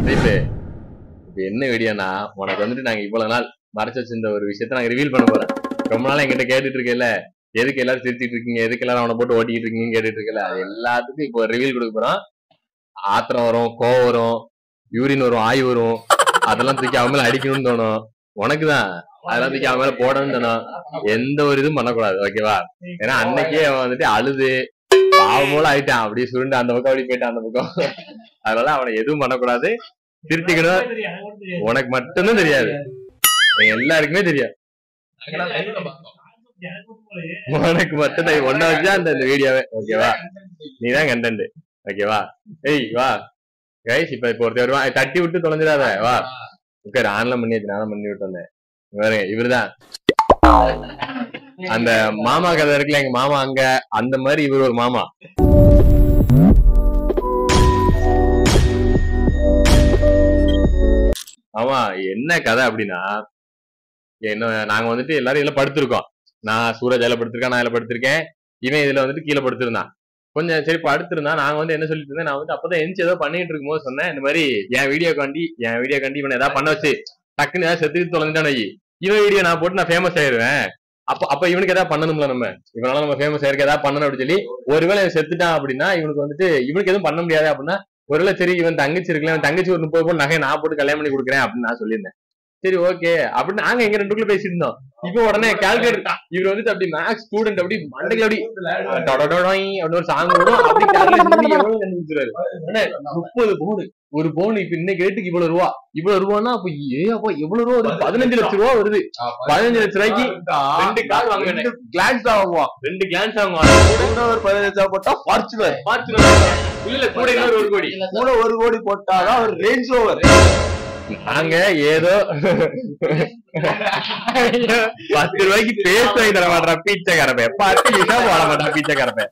Right இப்ப என்ன வீடியோனா உனக்கு வந்துட்டு நாங்க இவ்வளவு நாள் மறைச்சு வச்சிருந்த ஒரு விஷயத்த நாங்க ரிவீல் பண்ண போறோம் ரொம்ப நாளா எங்கிட்ட கேட்டுட்டு இருக்கல எதுக்கு எல்லாரும் சிரிச்சிட்டு இருக்கீங்க எதுக்கு எல்லாரும் அவனை போட்டு ஓட்டிட்டு இருக்கீங்கன்னு கேட்டுட்டு இருக்கல அது எல்லாத்துக்கும் இப்போ ரிவீல் கொடுக்க போறோம் ஆத்திரம் வரும் கோவம் வரும் யூரின் வரும் ஆய் வரும் அதெல்லாம் தூக்கி அவன் மேல அடிக்கணும்னு தோணும் உனக்கு தான் அதெல்லாம் தூக்கி அவன் மேல போடணும்னு தோணும் எந்த ஒரு இதுவும் பண்ணக்கூடாது ஓகேவா ஏன்னா அன்னைக்கே அவன் வந்துட்டு அழுது பாவம் போல ஆயிட்டான் அப்படியே சுருண்டு அந்த பக்கம் அப்படி போயிட்டான் அந்த பக்கம் அதனால அவனை எதுவும் பண்ணக்கூடாது திருத்திக்கணும் உனக்கு மட்டும்தான் தெரியாது எங்க எல்லாருக்குமே தெரியாது உனக்கு மட்டும் தான் ஒன்ன வச்சா அந்த இந்த வீடியோவே ஓகேவா நீதான் கண்டென்ட் ஓகேவா ஏய் வா கைஸ் இப்ப இப்ப ஒருத்தர் வருவான் ஏய், தட்டி விட்டு தொலைஞ்சிடாத வா உட்காரு ஆன்லாம் பண்ணி வச்சு நானும் பண்ணி விட்டு வந்தேன் இங்க பாருங்க இவருதான் அந்த மாமா கதை இருக்குல்ல எங்க மாமா அங்க அந்த மாதிரி இவர் ஒரு மாமா ஆமா என்ன கதை அப்படின்னா என்ன நாங்க வந்துட்டு எல்லாரும் இதுல படுத்திருக்கோம் நான் சூரஜ் அதுல படுத்திருக்கேன் நான் இதுல படுத்திருக்கேன் இவன் இதுல வந்துட்டு கீழே படுத்திருந்தான் கொஞ்சம் சரி படுத்திருந்தா நாங்க வந்து என்ன சொல்லிட்டு இருந்தேன் நான் வந்து அப்பதான் எந்திச்சு ஏதோ பண்ணிட்டு இருக்கும்போது சொன்னேன் இந்த மாதிரி என் வீடியோ காண்டி என் வீடியோ காண்டி இவனை ஏதாவது பண்ண வச்சு டக்குன்னு ஏதாவது செத்துக்கிட்டு தொலைஞ்சிட்டான் வை இவன் வீடியோ நான் போட்டு நான் ஃபேமஸ் ஆயிருவேன் அப்ப அப்ப இவனுக்கு ஏதாவது பண்ணணும்ல நம்ம இவனால நம்ம ஃபேமஸ் ஆயிருக்கு ஏதாவது பண்ணணும் அப்படின்னு சொல்லி ஒருவேளை இவன் செத்துட்டான் அப்படின்னா இவனுக்கு வந்துட்டு இவனுக்கு எதுவும் பண்ண முடியாது அப்படின்னா ஒருவேளை சரி இவன் தங்கச்சி இருக்குல்ல இவன் தங்கச்சி ஒரு முப்பது பவுன் நகை நான் போட்டு கல்யாணம் பண்ணி கொடுக்குறேன் அப்படின்னு நான் சொல்லியிருந்தேன் சரி ஓகே அப்படின்னு நாங்க எங்க ரெண்டுக்குள்ள பேசிட்டு இருந்தோம் இப்போ உடனே கால்குலேட்டர் இவர் வந்துட்டு அப்படி மேக்ஸ் ஸ்டூடெண்ட் அப்படி மண்டைக்கு அப்படி டொடடொடொய் அப்படின்னு ஒரு சாங் வரும் அப்படி calculation பண்ணி எவ்வளவு கண்டுபிடிச்சிருவாரு அண்ணே, முப்பது பவுன் ஒரு பவுன் இப்ப இன்னைக்கு ரேட்டுக்கு இவ்வளவு ரூபா இவ்வளவு ரூபான்னா அப்ப ஏ அப்ப எவ்வளவு ரூபா வருது பதினஞ்சு லட்சம் ரூபா வருது பதினஞ்சு லட்சம் ரூபாய்க்கு ரெண்டு கார் வாங்கினேன் கிளான்ஸ் ஆகுவான் ரெண்டு கிளான்ஸ் வாங்குவாங்க கூட ஒரு பதினஞ்சு லட்சம் போட்டா ஃபார்ச்சுனர் இல்ல இல்ல கூட இன்னொரு ஒரு கோடி கூட ஒரு கோடி போட்டாதான் ஒரு ரேஞ்ச் ஓவர் நாங்க ஏதோ பத்து ரூபாய்க்கு பேஸ்ட் வாங்கி தர மாட்டான் பீச்சை கரப்பை பத்து நிமிஷம் போட மாட்டான் பீச்சை கரப்பை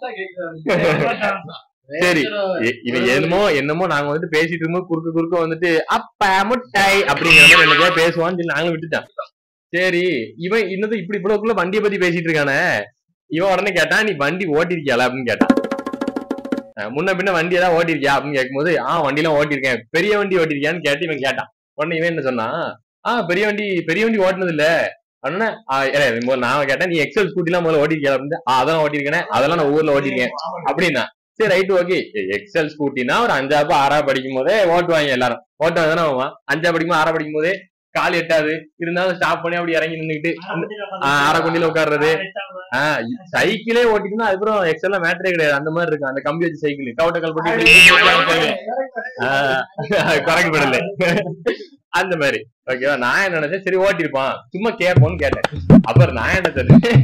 சரி இ- இவன் என்னமோ என்னமோ நாங்க வந்துட்டு பேசிட்டு இருக்கும்போது குறுக்க குறுக்க வந்துட்டு அப்ப முட்டாய் அப்படிங்கிற மாதிரி என்னதையா பேசுவான்னு சொல்லி நாங்களும் விட்டுட்டோம் சரி இவன் இன்னது இப்படி இவ்வளவுக்குள்ள வண்டியை பத்தி பேசிட்டு இருக்கானே இவன் உடனே கேட்டான் நீ வண்டி ஓட்டிருக்கியால அப்படின்னு கேட்டான் அஹ் முன்ன பின்ன வண்டி ஏதாவது ஓட்டிருக்கியா அப்படின்னு கேட்கும்போது ஆ வண்டிலாம் ஓட்டிருக்கேன் பெரிய வண்டி ஓட்டிருக்கியான்னு கேட்டு இவன் கேட்டான் உடனே இவன் என்ன சொன்னான் ஆ பெரிய வண்டி பெரிய வண்டி ஓட்டுனது இல்ல அப்படின்னா ஆ, ஏலே, முதல்ல நான் கேட்டேன் நீ எக்ஸல் ஸ்கூட்டி எல்லாம் முதல்ல ஓட்டிருக்கியா அப்படின்னு "ஆ, அதெல்லாம் ஓட்டிருக்கேனே அதெல்லாம் நான் ஊர்ல ஓட்டிருக்கேன் அப்படின்னா சரி ரைட் ஓகே எக்ஸல் ஸ்கூட்டினா ஒரு அஞ்சாவது ஆறாவது படிக்கும் போதே ஓட்டுவாங்க எல்லாரும் ஓட்டுவாங்க தானே அவன் அஞ்சாவது படிக்கும் ஆறாவது படிக்கும் போதே கால் எட்டாது இருந்தாலும் ஸ்டாப் பண்ணி அப்படி இறங்கி நின்னுக்கிட்டு அரைக்குண்டில உட்கார்றது ஆஹ் சைக்கிளே ஓட்டிக்கணும் அதுக்கப்புறம் எக்ஸல்ல மேட்டரே கிடையாது அந்த மாதிரி இருக்கும் அந்த கம்பி வச்சு சைக்கிள் கவுட்ட கல் போட்டு கரெக்ட் பண்ணல அந்த மாதிரி ஓகேவா நான் என்ன நினைச்சேன் சரி ஓட்டிருப்பான் சும்மா கேட்போம்னு கேட்டேன் அப்புறம் நான் என்ன சொன்னேன்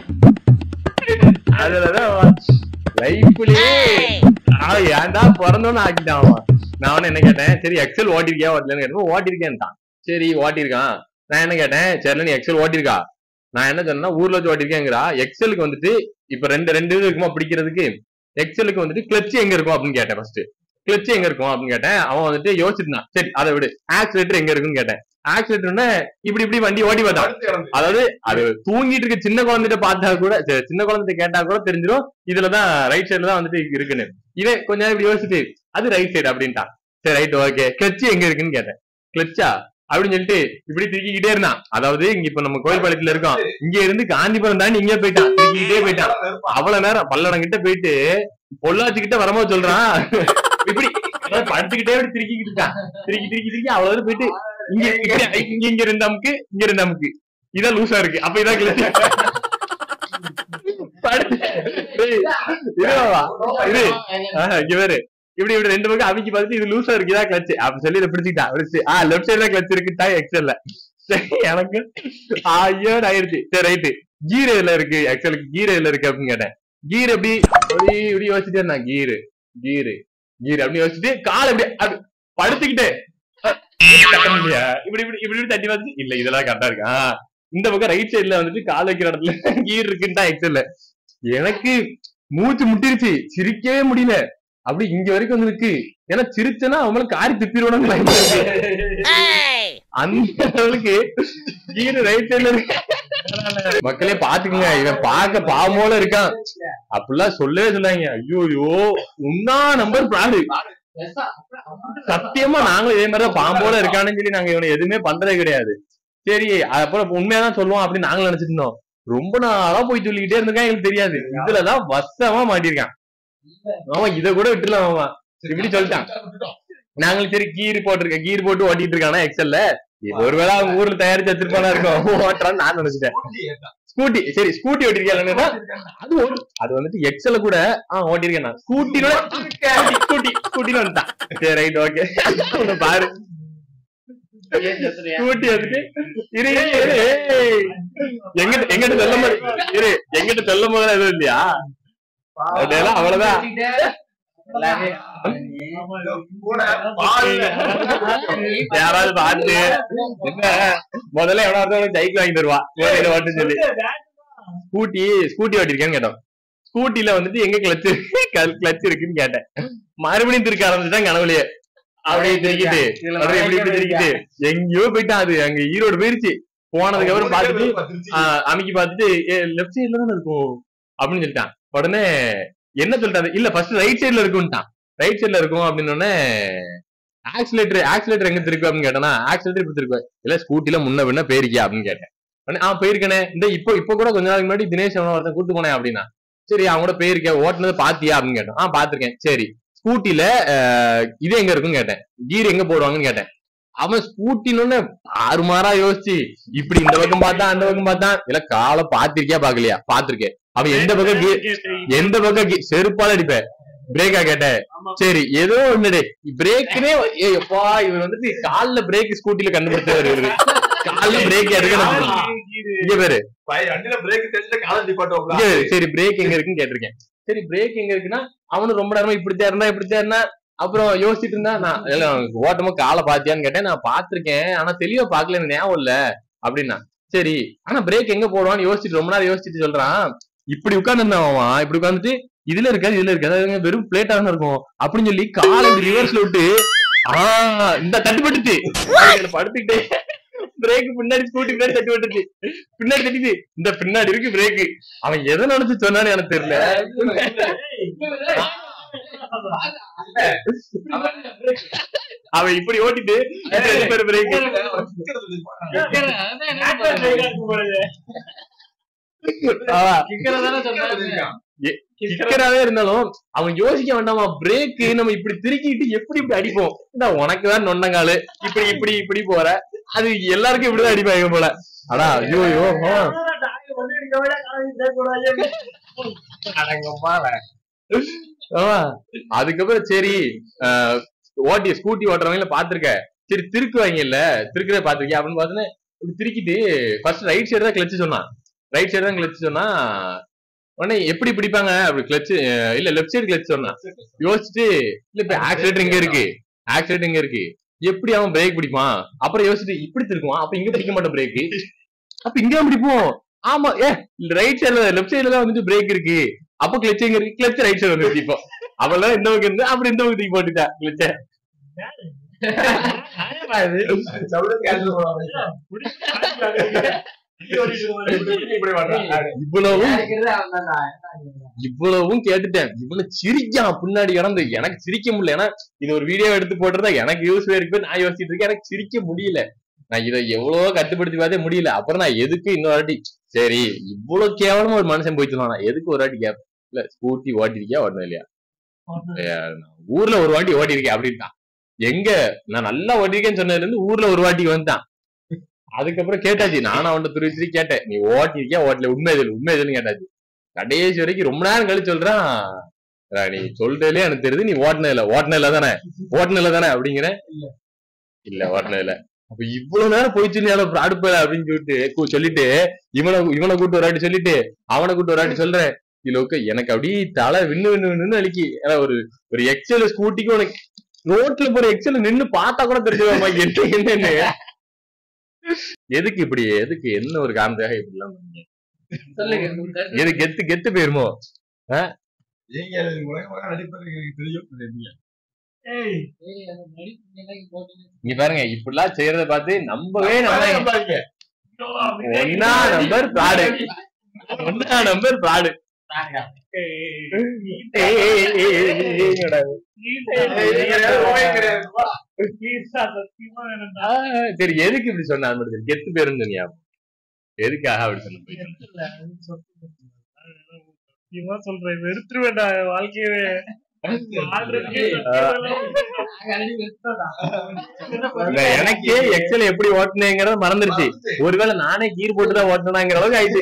அதுலதான் லைஃப்லயே அவன் ஏன்டா பிறந்தோன்னு ஆக்கிட்டான் அவன் நான் அவனை என்ன கேட்டேன் சரி எக்ஸல் ஓட்டிருக்கியா ஓட்டலன்னு கேட்டப்போ ஓட்டிருக்கேன்ட்டான் சரி ஓட்டிருக்கான் நான் என்ன கேட்டேன் சரி நீ எக்ஸல் ஓட்டிருக்கா நான் என்ன சொன்னா ஊர்ல வச்சு ஓட்டிருக்கேங்கிறா எக்ஸலுக்கு வந்துட்டு இப்ப ரெண்டு ரெண்டு இது இருக்குமா பிடிக்கிறதுக்கு எக்ஸலுக்கு வந்துட்டு கிளச் எங்க இருக்கும் அப்படின்னு கேட்டேன் ஃபர்ஸ்ட் கிளச் எங்க இருக்கும் அப்படின்னு கேட்டேன் அவன் வந்துட்டு யோசிச்சிருந்தான் சரி அதை விடு ஆக்சிலேட்டர் எங்க இருக்குன்னு கேட்டேன் ஆக்சிலேட்டர்னா இப்படி இப்படி வண்டி ஓட்டி பார்த்தான் அதாவது அது தூங்கிட்டு இருக்க சின்ன குழந்தைகிட்ட பார்த்தா கூட சரி, சின்ன குழந்தைகிட்ட கேட்டா கூட தெரிஞ்சிடும் இதுலதான் ரைட் சைடுல தான் வந்துட்டு இருக்குன்னு இவன் கொஞ்ச நேரம் இப்படி யோசிச்சுட்டு அது ரைட் சைடு அப்படின்ட்டான் சரி ரைட் ஓகே கிளச் எங்க இருக்குன்னு கேட்டேன் கிளச்சா அப்படின்னு சொல்லிட்டு இப்படி திருக்கிக்கிட்டே இருந்தான் அதாவது இங்க இப்ப நம்ம கோயில்பாளையத்துல இருக்கோம் இங்க இருந்து காந்திபுரம் தாண்டி இங்கே போயிட்டான் திருக்கிக்கிட்டே போயிட்டான் அவ்வளவு நேரம் பல்லடம் கிட்ட போயிட்டு பொள்ளாச்சி கிட்ட வரும்போது சொல்றான் இப்படி அதாவது படுத்துக்கிட்டே இப்படி திருக்கிக்கிட்டு இருக்கான் திருக்கி திருக்கி திருக்கி அவ்வளவு தூரம் போயிட்டு இங்க இப்படி இங்க இங்க ரெண்டு அமுக்கு இங்க ரெண்டு அமுக்கு இதான் லூசா இருக்கு அப்ப இதான் கிளச் படுத்து டேய், இருவா, இரு ஆஹ், இங்க பாரு இப்படி இப்படி ரெண்டு பக்கம் அமைக்கி பார்த்துட்டு இது லூசா இருக்கு இதான் கிளச் அப்ப சொல்லி இதை பிடிச்சிக்கிட்டான் பிடிச்சு ஆ லெஃப்ட் சைடுல கிளச் இருக்குட்டா எக்ஸல்ல சரி எனக்கு ஐயோ ஆயிருச்சு சரி ரைட்டு கீர் எதுல இருக்கு எக்ஸலுக்கு கீர் எதுல இருக்கு அப்படின்னு கேட்டேன் கீர் எப்படி அப்படி இப்படி யோசிச்சுட்டே இருந்தான் கீரு கீரு கீர் அப்படின்னு யோசிச்சுட்டு கால் எப்படி அது படுத்துக்கிட்டே தட்ட முடியா இப்படி இப்படி இப்படி இப்படி தட்டி பார்த்து இல்ல இதெல்லாம் கரெக்டா இருக்கு ஆ, இந்த பக்கம் ரைட் சைடுல வந்துட்டு கால் வைக்கிற இடத்துல கீர் இருக்குன்னு தான் எக்ஸல்ல எனக்கு மூச்சு முட்டிருச்சு சிரிக்கவே முடியல அப்படி இங்க வரைக்கும் வந்து இருக்கு ஏன்னா சிரிச்சனா அவங்களுக்கு காரி திப்பிடுவோம் அந்த அளவுக்கு கீரு ரைட் சைடுல இருக்கு மக்களே பாத்துக்கங்க இவன் பார்க்க பாவமோல இருக்கான் அப்படிலாம் சொல்லவே சொல்லாங்க ஐயோ ஐயோ உன்னா நம்பர் பிராடு சத்தியமா நாங்களும் இதே மாதிரிதான் பாம்போல இருக்கான்னு சொல்லி நாங்க இவனை எதுவுமே பண்றதே கிடையாது சரி அப்புறம் உண்மையாதான் சொல்லுவோம் அப்படின்னு நாங்களும் நினைச்சிட்டு இருந்தோம் ரொம்ப நாளா போய் சொல்லிக்கிட்டே இருந்திருக்கான் எங்களுக்கு தெரியாது இதுலதான் வசமா மாட்டிருக்கான் ஆமா இத கூட விட்டுலாம் ஆமா இப்படி சொல்லிட்டான் நாங்களும் சரி கீர் போட்டிருக்கேன் கீர் போட்டு ஓட்டிட்டு இருக்கானா எக்ஸல்ல இது ஒருவேளை அவங்க ஊர்ல தயாரிச்சு வச்சிருப்பானா இருக்கும் ஓட்டுறான்னு நான் நினைச்சிட்டேன் ஸ்கூட்டி சரி ஸ்கூட்டி ஓட்டிருக்கியா அது ஓட்டு அது வந்துட்டு எக்ஸல கூட ஆ ஓட்டிருக்கேன் நான் ஸ்கூட்டில ஸ்கூட்டி ஸ்கூட்டில வந்துட்டான் சரி ரைட் ஓகே பாரு ஸ்கூட்டி வந்துட்டு இரு இரு, இரு ஏய். எங்கிட்ட எங்கிட்ட சொல்ல போது இரு எங்கிட்ட சொல்ல போது எதுவும் இல்லையா அதெல்லாம் அவ்வளவுதான் யாராவது பார்த்து என்ன முதல்ல எவனாவது சைக்கிள் வாங்கி தருவா ஓட்டிட்டு ஓட்டுன்னு சொல்லி ஸ்கூட்டி ஸ்கூட்டி ஓட்டிருக்கேன்னு கேட்டோம் ஸ்கூட்டில வந்துட்டு எங்க கிளச் கிளச் இருக்குன்னு கேட்டேன் மறுபடியும் திருக்க ஆரம்பிச்சுட்டான் கனவுலயே அப்படியே திருக்கிட்டு அப்படியே இப்படி இப்படி திருக்கிட்டு எங்கேயோ போயிட்டான் அது அங்க ஈரோடு போயிருச்சு போனதுக்கு அப்புறம் பார்த்துட்டு ஆஹ், அமைக்கி பார்த்துட்டு லெஃப்ட் சைடுல தானே இருக்கும் அப்படின்னு சொல்லிட்டான் உடனே என்ன சொல்லிட்டாரு இல்ல ஃபர்ஸ்ட் ரைட் சைடுல இருக்கும்ட்டான் ரைட் சைடுல இருக்கும் அப்படின்னு உடனே ஆக்சிலேட்டர் ஆக்சிலேட்டர் எங்க திருக்கும் அப்படின்னு கேட்டனா ஆக்சிலேட்டர் இப்படி திருக்கும் இல்ல ஸ்கூட்டில முன்ன பின்ன போயிருக்கியா அப்படின்னு கேட்டேன் உடனே, ஆ போயிருக்கனே இந்த இப்போ இப்போ கூட கொஞ்ச நாளைக்கு முன்னாடி தினேஷ் அவன ஒருத்தன் கூட்டு போனேன் அப்படின்னா சரி அவன் கூட போயிருக்கேன் ஓட்டுனது பாத்தியா அப்படின்னு கேட்டோம் ஆ பாத்திருக்கேன் சரி ஸ்கூட்டில இது எங்க இருக்குன்னு கேட்டேன் கீர் எங்க போடுவாங்கன்னு கேட்டேன் அவன் ஸ்கூட்டின்னு ஆறுமாறா யோசிச்சு இப்படி இந்த பக்கம் பார்த்தா அந்த பக்கம் பார்த்தா இல்ல காலை பாத்திருக்கியா பாக்கலையா பாத்திருக்கேன் அவன் எந்த பக்கம் gear- எந்த பக்கம் gear- செருப்பால அடிப்ப பிரேக்கா கேட்டேன் சரி ஏதோ ஒண்ணுடே பிரேக்குனே எப்பா இவர் வந்துட்டு கால்ல பிரேக் ஸ்கூட்டில கண்டுபிடிச்சவர் இவரு கால்ல பிரேக் எடுக்கணும் இங்க பேரு வண்டியில பிரேக் தெரிஞ்சு காலம் நிப்பாட்டோம்ல இங்க பாரு, சரி பிரேக் எங்க இருக்குன்னு கேட்டிருக்கேன் சரி பிரேக் எங்க இருக்குன்னா அவனும் ரொம்ப நேரமா இப்படித்தான் இருந்தா இப்படித்தான் இருந்தா அப்புறம் யோசிச்சுட்டு இருந்தா நான் இல்ல அவனுக்கு ஓட்டமா காலை பாத்தியான்னு கேட்டேன் நான் பாத்திருக்கேன் ஆனா தெளிவா பாக்கல எனக்கு ஞாபகம் இல்ல அப்படின்னா சரி ஆனா பிரேக் எங்க போடுவான்னு யோசிச்சுட்டு ரொம்ப நேரம் யோசிச்சுட்டு சொல்றான் இப்படி உட்கார்ந்து அவன் இப்படி உட்காந்துட்டு இதுல இருக்காது இதுல இருக்காது அது வெறும் பிளேட்டா தான் இருக்கும் அப்படின்னு சொல்லி காலை ரிவர்ஸ்ல விட்டு ஆஹ் இந்த தட்டுப்பட்டுச்சு அதுல படுத்துக்கிட்டே பிரேக் பின்னாடி ஸ்கூட்டி பின்னாடி தட்டி விட்டுச்சு பின்னாடி தட்டிச்சு இந்த பின்னாடி இருக்கு பிரேக் அவன் எதை நினைச்சு சொன்னான்னு எனக்கு தெரியல அவன் இப்படி ஓட்டிட்டு பிரேக் கிக்கராவே இருந்தாலும் அவன் யோசிக்க வேண்டாமா பிரேக் நம்ம இப்படி திருக்கிட்டு எப்படி இப்படி அடிப்போம் இந்த உனக்கு தான் நொண்டங்காலு இப்படி இப்படி இப்படி போற அது எல்லாருக்கும் இப்படிதான் அடிப்பாங்க போல அடா ஐயோ ஐயோ ஆ. ஆமா. அதுக்கப்புறம் சரி ஆஹ், ஓட்டி ஸ்கூட்டி ஓட்டுறவங்கள பாத்திருக்க சரி திருக்குவாங்க இல்ல திருக்கிறத பாத்திருக்கியா அப்படின்னு பார்த்தோன்னே இப்படி திருக்கிட்டு ஃபர்ஸ்ட் ரைட் சைடு தான் கிளச்சு சொன்னான் ரைட் சைடு தான் கிளச்சு சொன்னா உடனே எப்படி பிடிப்பாங்க அப்படி கிளச்சு இல்ல லெஃப்ட் சைடு கிளச் சொன்னான் யோசிச்சுட்டு இல்ல இப்ப ஆக்சிலேட்டர் இங்க இருக்கு ஆக்சிலேட்டர் இங்க இருக்கு எப்படி அவன் பிரேக் பிடிப்பான் அப்புறம் யோசிச்சுட்டு இப்படி திருக்குவான் அப்ப இங்க பிடிக்க மாட்டான் பிரேக் அப்ப இங்க தான் பிடிப்போம் ஆமா ஏ ரைட் சைடுல லெஃப்ட் சைடுல தான் வந்துட்டு பிரேக் இருக்கு அப்ப கிளச் எங்க இருக்கு கிளச் ரைட் சைடு வந்துருச்சு இப்போ அவெல்லாம் இந்த பக்கம் இருந்து அப்படி இந்த பக்கம் தூக்கி போட்டுட்டா கிளச்ச இவ்வளவும் இவ்வளவும் கேட்டுட்டேன் இவனு சிரிக்கான் பின்னாடி கிடந்து எனக்கு சிரிக்க முடியல ஏன்னா இது ஒரு வீடியோ எடுத்து போட்டிருந்தா எனக்கு யூஸ் இருக்கு நான் யோசிச்சுட்டு இருக்கேன் எனக்கு சிரிக்க முடியல நான் இதை எவ்வளவோ கட்டுப்படுத்தி பார்த்தே முடியல அப்புறம் நான் எதுக்கு இன்னொரு வாட்டி சரி இவ்வளவு கேவலமா ஒரு மனுஷன் போயிட்டு இருந்தான் நான் எதுக்கு ஒரு வாட்டி கேப் இல்ல ஸ்கூட்டி ஓட்டிருக்கியா ஓட்டணும் இல்லையா ஐயா, நான் ஊர்ல ஒரு வாட்டி ஓட்டிருக்கேன் அப்படின்ட்டான் எங்க நான் நல்லா ஓட்டிருக்கேன்னு சொன்னதுல இருந்து ஊர்ல ஒரு வாட்டி வந்துட்டான் அதுக்கப்புறம் கேட்டாச்சு நானும் அவன்கிட்ட துருவி துருவி கேட்டேன் நீ ஓட்டிருக்கியா ஓட்டல உண்மை எதில் உண்மை எதுன்னு கேட்டாச்சு கடைசி வரைக்கும் ரொம்ப நேரம் கழிச்சு சொல்றான் "ரா, நீ சொல்றதுலயே எனக்கு தெரியுது நீ ஓட்டுன இல்ல ஓட்டுன இல்ல தானே ஓட்டுன இல்ல தானே அப்படிங்கிற இல்ல ஓட்டுன இல்ல அப்ப இவ்வளவு நேரம் போய் சொல்லி அடுப்பல அப்படின்னு சொல்லிட்டு கு- சொல்லிட்டு இவனை இவனை கூட்டு ஒரு வாட்டி சொல்லிட்டு அவனை கூட்டு ஒரு வாட்டி சொல்றேன் இதுல எனக்கு அப்படியே தலை விண்ணு விண்ணு விண்ணுன்னு அழிக்கி ஏன்னா ஒரு ஒரு எக்ஸல் ஸ்கூட்டிக்கு உனக்கு ரோட்ல போற எக்ஸல் நின்னு பார்த்தா கூட தெரிஞ்சுவாமா என்ன என்னன்னு எதுக்கு இப்படி எதுக்கு என்ன ஒரு காரணத்துக்காக இப்படி எல்லாம் பண்ணீங்க? எது கெத்து கெத்து போயிருமோ நீங்க உலகமாக நடிப்பது எனக்கு தெரியும் இங்க பாருங்க இப்படிலாம் செய்யறத பார்த்து நம்பவே நம்ம ஒன்னா நம்பர் பிராடு ஒன்னா நம்பர் பிராடு ஏய், ஏய், ஏய், ஏய், ஏய், ஏய், என்னடா இது? ஆ, சரி எதுக்கு இப்படி சொன்ன அது மட்டும் தெரியும். கெத்து பேருன்னு சொன்னியா எதுக்காக அப்படி சொன்ன போய் சொல்லு. சத்தியமா சொல்றேன் வெறுத்துருவேன்டா வாழ்க்கையவே வாழ்றதுக்கே இல்ல, எனக்கே எக்ஸல் எப்படி ஓட்டுனேங்கிறத மறந்துருச்சு ஒருவேளை நானே கீர் போட்டு தான் ஓட்டினாங்கிற அளவுக்கு ஆயிடுச்சு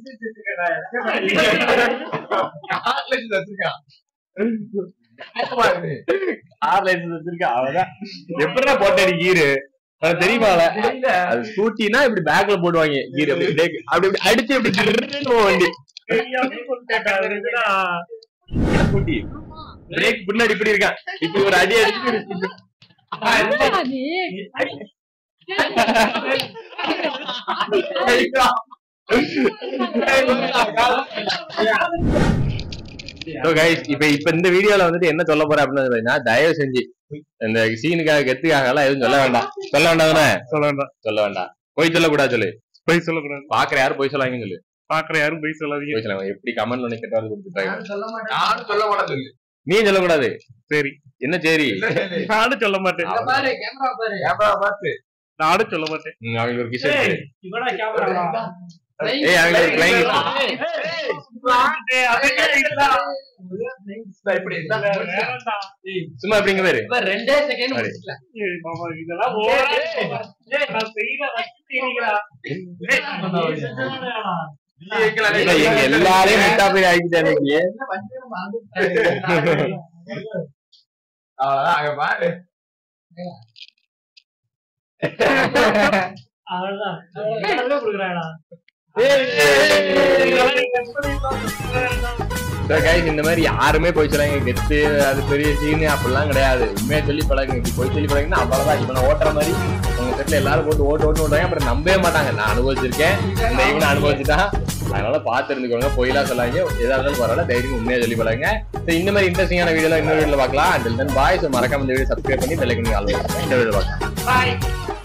கார் லைசன்ஸ் வச்சிருக்கேன் அவதான் எப்படிடா போட்டடி கீரு அது தெரியுமால அது ஸ்கூட்டினா இப்படி பேக்ல போடுவாங்க கீர் அப்படி break. அப்படி இப்படி அடிச்சு இப்படி கிர்ருன்னு போகும் வண்டி தெரியாம சொல்லிட்டேன்டா அதுக்குடா. ஸ்கூட்டி பிரேக் பின்னாடி இப்படி இருக்கான் இப்படி ஒரு அடி அடிச்சு So guys, இப்ப இப்ப இந்த வீடியோல வந்துட்டு என்ன சொல்ல போறேன் அப்படின்னு பாத்தீங்கன்னா, தயவு செஞ்சு இந்த சீனுக்காக கெத்துக்காக எல்லாம் எதுவும் சொல்ல வேண்டாம் சொல்ல வேண்டாம் தானே சொல்ல வேண்டாம் சொல்ல வேண்டாம் போய் சொல்லக்கூடாது சொல்லு பொய் சொல்லக்கூடாது பாக்குற யாரும் போய் சொல்லாங்கன்னு சொல்லு பாக்குற யாரும் பொய் சொல்லாதீங்க போய் சொல்லுவாங்க எப்படி கமெண்ட்ல நீ கெட்டாவது கொடுத்துட்டாங்க நானும் சொல்ல மாட்டேன் சொல்லு. நீ சொல்லக்கூடாது சரி என்ன சரி நானும் சொல்ல மாட்டேன் கேமரா பார்த்து. நானும் சொல்ல மாட்டேன் ம், அவங்களுக்கு ஒரு கிஷன் ஏய், இவனா கேமரா ஏய் அவங்களுக்கு ஒரு கிளைங் ஏய், அதுக்கே இல்லடா. இப்படி இருந்தா வேணாம்டா. ஏய், சும்மா எப்படிங்க பேரு ரெண்டே செகண்ட் சரி. முடிச்சுக்கலாம் ஏய், மாமா, இதெல்லாம் over ஆ இருக்கு. ஏய், நான் செய்யல, வச்சு செய்றீங்களா? ஏய், நீ செஞ்சதானேடா. நீ எங்களை இல்ல, எங்க எல்லாரையும் முட்டா போய் ஆக்கிட்டேன் இன்னைக்கு அவ்வளவுதான், அங்க பாரு. அவ்வளவுதான். அவ்வளவுதான் கொடுக்குறாடா. ஏய், ஏய், ஏய், ஏய். இதெல்லாம் நீ கற்பனை தான் கொடுக்குறாடா. So guys, இந்த மாதிரி யாருமே போய் சொல்லாங்க கெத்து அது பெரிய சீனு அப்படிலாம் கிடையாது உண்மையா சொல்லி பழகுங்க இப்படி போய் சொல்லி பழகுனா அவ்வளவுதான் இப்ப நான் ஓட்டுற மாதிரி உங்க செட்ல எல்லாரும் போட்டு ஓட்டு ஓட்டு ஓட்டுவாங்க அப்புறம் நம்பவே மாட்டாங்க நான் அனுபவிச்சிருக்கேன் இந்த இவனை அனுபவிச்சுட்டான் அதனால பார்த்து இருந்துக்கோங்க பொய்லாம் சொல்லாங்க எதா இருந்தாலும் பரவாயில்ல தைரியம் உண்மையா சொல்லி பழகுங்க So, இந்த மாதிரி இன்ட்ரெஸ்டிங்கான வீடியோ இன்னொரு வீடியோல பார்க்கலாம் அண்டில் தென் பாய் ஸோ மறக்காம இந்த வீடியோ சப்ஸ்கிரைப் பண்ணி பெல்லைக்கன் ஆள் இந்த வீடியோ பார்க்கலாம் Bye.